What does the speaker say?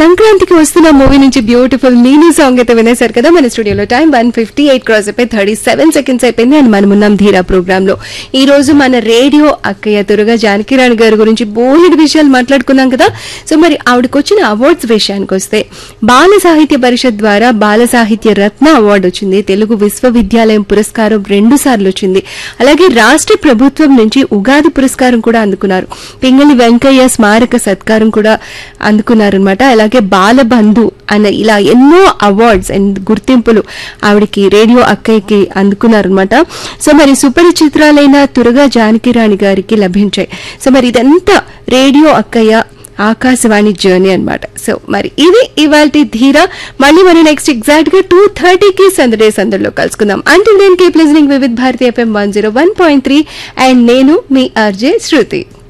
సంక్రాంతికి వస్తున్న మూవీ నుంచి బ్యూటిఫుల్ నీలి సాంగ్ అయితే వినేశారు కదా మన స్టూడియోలో time one fifty eight cross అయిపోయి థర్టీ సెవెన్ సెకండ్స్ అయిపోయింది అండ్ మనం ఉన్నాం ధీరా ప్రోగ్రామ్ లో ఈ రోజు మన రేడియో అక్కయ్య తురుగా జానకిరాణి గారి గురించి బోలెడు విషయాలు మాట్లాడుకున్నాం కదా సో మరి ఆవిడకి వచ్చిన అవార్డ్స్ విషయానికి వస్తే బాల సాహిత్య పరిషత్ ద్వారా బాల సాహిత్య రత్న అవార్డు వచ్చింది తెలుగు విశ్వవిద్యాలయం పురస్కారం రెండు సార్లు వచ్చింది అలాగే రాష్ట్ర ప్రభుత్వం నుంచి ఉగాది పురస్కారం కూడా అందుకున్నారు పింగళి వెంకయ్య స్మారక సత్కారం కూడా అందుకున్నారనమాట అలాగే బాలబంధు అన్న ఇలా ఎన్నో అవార్డ్స్ అండ్ గుర్తింపులు ఆవిడకి రేడియో అక్కయ్యకి అందుకున్నారనమాట సో మరి సుపరిచిత్రాలైన తురగా జానకిరాణి గారికి లభించాయి సో మరి ఇదంతా రేడియో అక్కయ్య ఆకాశవాణి జర్నీ అన్నమాట సో మరి ఇది ఇవాళ ధీరా మళ్ళీ మనం నెక్స్ట్ ఎగ్జాక్ట్ గా టూ థర్టీకి సందడే సందడిలో కలుసుకుందాం అంటే నేను keep listening Vividh Bharati FM one zero one point three and నేను మీ ఆర్జే శృతి